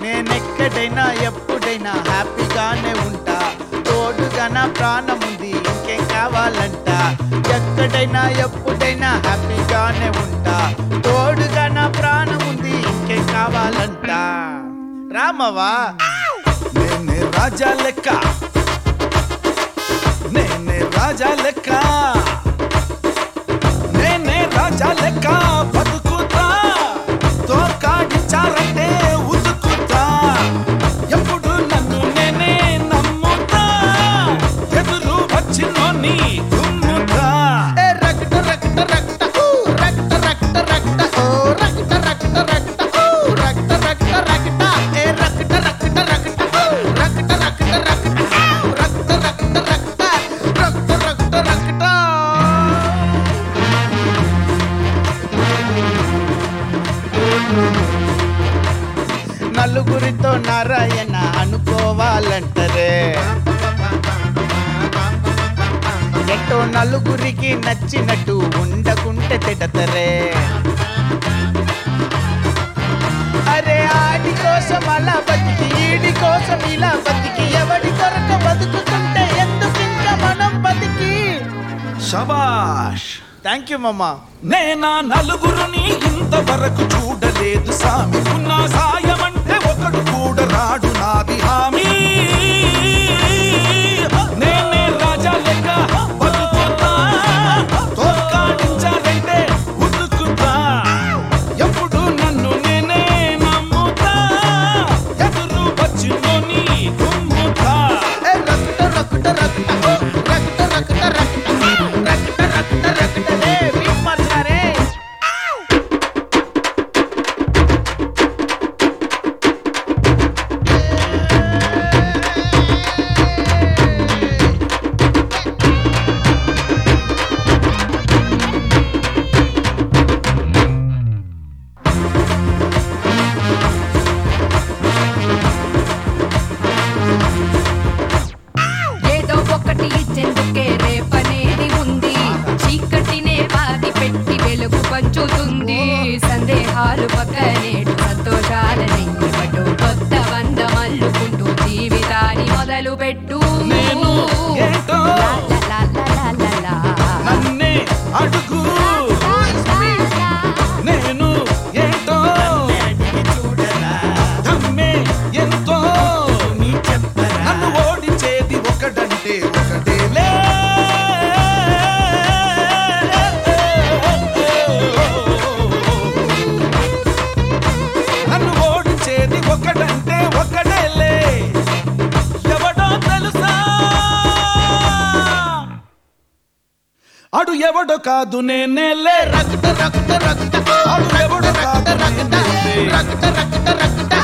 నేనెక్కడైనా ఎప్పుడైనా హ్యాపీగానే ఉంటా తోడుగా నా ప్రాణం ఉంది ఇంకేం కావాలంట ఎక్కడైనా ఎప్పుడైనా హ్యాపీగానే ఉంటా తోడుగా నా ప్రాణం ఉంది ఇంకేం కావాలంట రామవా నేనే రాజా లెక్క నేనే రాజా లెక్క నేనే రాజా లెక్క బతుకుతా తోకాడించారంటే ఉతుకుతా ఎప్పుడు నన్ను నేనే నమ్ముతా ఎదురు వచ్చినోని దుమ్ముతా ఏ రక్త రక్త రక్త ఊ, రక్త రక్త రక్త ఓ రక్త రక్త రక్త ఊ, రక్త రక్త రక్త ఏ రక్త రక్త రక్త ఊ, రక్త రక్త రక్త ఊ, రక్త రక్త రక్త రక్త రక్త రక్త నలుగురితో నారాయణ అనుకోవాలంటరే ఎట్టో నలుగురికి నచ్చినట్టు ఉండకుంటే తిడతరే అరే ఆడి కోసం అలా బతికి ఈడి కోసం ఇలా బతికి ఎవడి కొరక బతుకుతుంటే ఎందుకు ఇంకా మనం బతికి శబాష్ థ్యాంక్ యూ మమ్మా నేనా నలుగురుని ఇంతవరకు చూడలేదు సామి ఉన్న సాయం అంటే ఒకడు కూడా రాడు నాది హామీ నేనే రాజా లెక్క బతుకుతా తోకాడించారంటే ఉతుకుతా ఎప్పుడు నన్ను నేనే నమ్ముతా ఎదురు వచ్చినోని దుమ్ముతా ఏ రక్త రక్త రక్త ఓ, రక్త రక్త రక్త రక్త రక్త రక్త రే బీట్ మార్చారే ఏదో ఒకటి ఇచ్చేందుకే రేపనేది ఉంది చీకటినే బాది పెట్టి వెలుగు పంచుతుంది సందేహాలు పక్కనేడు సంతోషాలని ఇవ్వటు కొత్త వంద మల్లుకుంటూ జీవితాన్ని మొదలు పెట్టు నేను ఏంటో లా లా లా లా లా లా. నన్నే అడుగు నేను ఏంటో అడిగి చూడరా దమ్మే ఎంతో నీ చెప్పరా నన్ను ఓడించేది ఒకడంటే ఒకటేలే నన్ను ఓడించేది ఒకడంటే ఒకటేలే ఎవడో తెలుసా అడు ఎవడో కాదు నేనేలే రక్త రక్త రక్త అడు ఎవడో కాదు రక్త నేనేలే రక్త రక్త రక్త